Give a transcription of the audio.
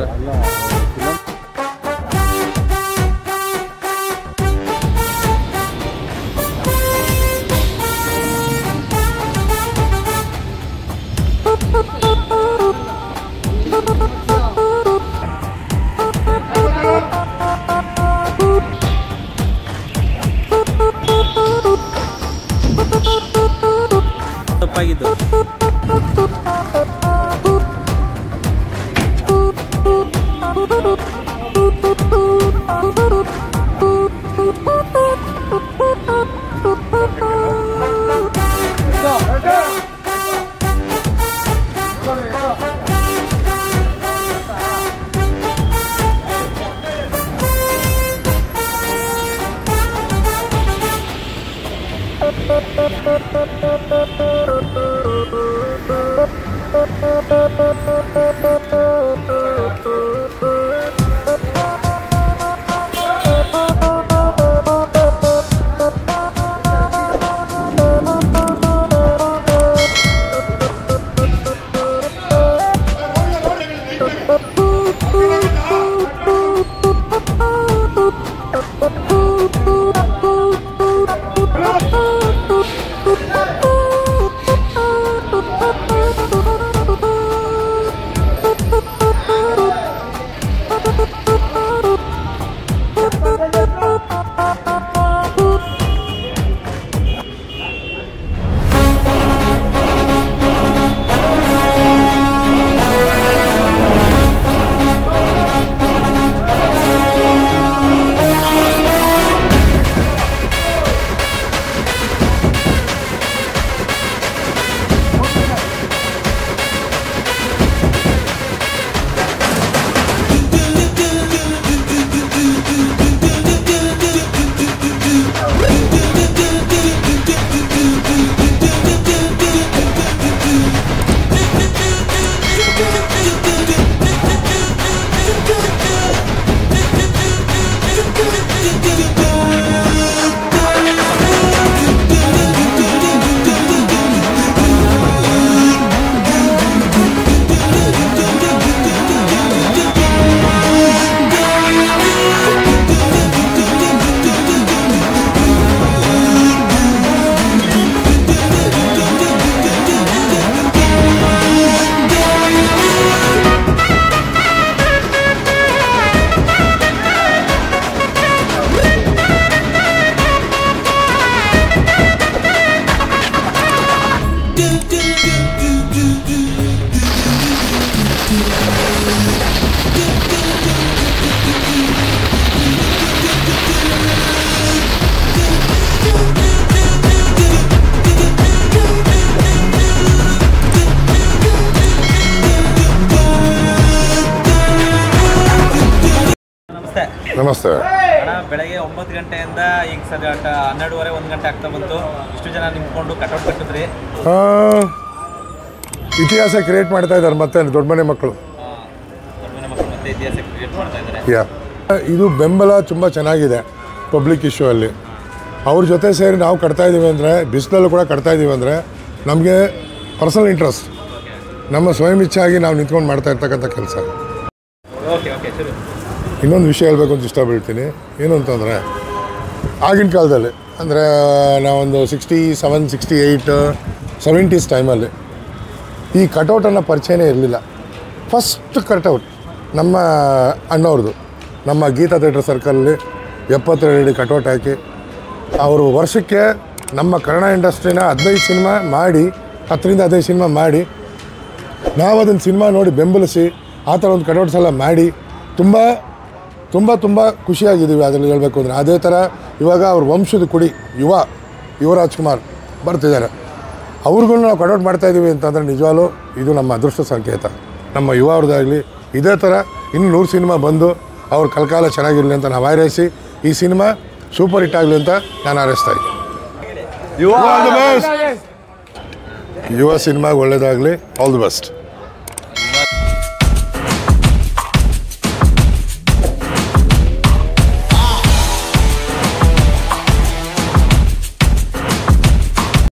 ಅಂದ್ರೆ ತಪ್ಪಾಗಿದ್ದು ನಮಸ್ತೆ ನಮಸ್ತೆ ಅಣ್ಣ ಬೆಳಗ್ಗೆ ಒಂಬತ್ತು ಗಂಟೆಯಿಂದ ಈಗ ಸದ್ಯ ಅಟ ಹನ್ನೆರಡುವರೆ ಒಂದು ಗಂಟೆ ಆಗ್ತಾ ಬಂತು ಇಷ್ಟು ಜನ ನಿಂತ್ಕೊಂಡು ಕಟೌಟ್ ಕಟ್ಟಿದ್ರಿ ಆ, ಇತಿಹಾಸ ಕ್ರಿಯೇಟ್ ಮಾಡ್ತಾ ಇದ್ದಾರೆ ಮತ್ತೆ ದೊಡ್ಡ ಮನೆ ಮಕ್ಕಳು ದೊಡ್ಡ ಮನೆ ಮಕ್ಕಳು ಮತ್ತೆ ಇತಿಹಾಸ ಕ್ರಿಯೇಟ್ ಮಾಡ್ತಾ ಇದ್ದಾರೆ ಯಾ ಇದು ಬೆಂಬಲ ತುಂಬ ಚೆನ್ನಾಗಿದೆ ಪಬ್ಲಿಕ್ ಇಶ್ಯೂ ಅಲ್ಲಿ ಅವ್ರ ಜೊತೆ ಸೇರಿ ನಾವು ಕಟ್ತಾ ಇದ್ದೀವಿ ಅಂದರೆ ಬಿಸಿಲಲ್ಲೂ ಕೂಡ ಕಟ್ತಾ ಇದ್ದೀವಿ ಅಂದರೆ ನಮಗೆ ಪರ್ಸನಲ್ ಇಂಟ್ರೆಸ್ಟ್ ನಮ್ಮ ಸ್ವಯಂ ಇಚ್ಛೆಯಾಗಿ ನಾವು ನಿಂತ್ಕೊಂಡು ಮಾಡ್ತಾ ಇರ್ತಕ್ಕಂಥ ಕೆಲಸ ಓಕೆ ಓಕೆ ಶುರು ಇನ್ನೊಂದು ವಿಷಯ ಹೇಳಬೇಕು ಅಂತ ಇಷ್ಟಪಡ್ತೀನಿ ಏನು ಅಂತಂದರೆ ಆಗಿನ ಕಾಲದಲ್ಲಿ ಅಂದರೆ ನಾವೊಂದು sixty seven sixty eight seventies ಟೈಮಲ್ಲಿ ಈ ಕಟೌಟನ್ನು ಪರಿಚಯನೇ ಇರಲಿಲ್ಲ ಫಸ್ಟ್ ಕಟೌಟ್ ನಮ್ಮ ಅಣ್ಣವ್ರದ್ದು ನಮ್ಮ ಗೀತಾ ಥಿಯೇಟ್ರ್ ಸರ್ಕಲಲ್ಲಿ ಎಪ್ಪತ್ತೆರಡು ಅಡಿ ಕಟೌಟ್ ಹಾಕಿ ಅವರು ವರ್ಷಕ್ಕೆ ನಮ್ಮ ಕನ್ನಡ ಇಂಡಸ್ಟ್ರಿನ ಹದಿನೈದು ಸಿನಿಮಾ ಮಾಡಿ ಹತ್ತರಿಂದ ಹದಿನೈದು ಸಿನಿಮಾ ಮಾಡಿ ನಾವು ಅದನ್ನು ಸಿನಿಮಾ ನೋಡಿ ಬೆಂಬಲಿಸಿ ಆ ಥರ ಒಂದು ಕಟೌಟ್ಸ್ ಎಲ್ಲ ಮಾಡಿ ತುಂಬ ತುಂಬ ತುಂಬ ಖುಷಿಯಾಗಿದ್ದೀವಿ ಅದರಲ್ಲಿ ಹೇಳಬೇಕು ಅಂದರೆ ಅದೇ ಥರ ಇವಾಗ ಅವ್ರ ವಂಶದ ಕುಡಿ ಯುವ ಯುವರಾಜ್ ಕುಮಾರ್ ಬರ್ತಿದ್ದಾರೆ ಅವ್ರಿಗೂ ನಾವು ಕಟೌಟ್ ಮಾಡ್ತಾ ಇದ್ದೀವಿ ಅಂತಂದರೆ ನಿಜವಾಗ್ಲೂ ಇದು ನಮ್ಮ ಅದೃಷ್ಟ ಸಂಕೇತ ನಮ್ಮ ಯುವ ಅವ್ರದ್ದಾಗಲಿ ಇದೇ ಥರ ಇನ್ನು ನೂರು ಸಿನಿಮಾ ಬಂದು ಅವ್ರ ಕಲ್ಕಾಲ ಚೆನ್ನಾಗಿರಲಿ ಅಂತ ನಾವು ಹಾರೈಸಿ ಈ ಸಿನಿಮಾ ಸೂಪರ್ ಹಿಟ್ ಆಗಲಿ ಅಂತ ನಾನು ಹಾರೈಸ್ತಾ ಇದ್ದೀನಿ All the best. ಯುವ ಸಿನಿಮಾಗೆ ಒಳ್ಳೇದಾಗಲಿ ಆಲ್ ದಿ ಬೆಸ್ಟ್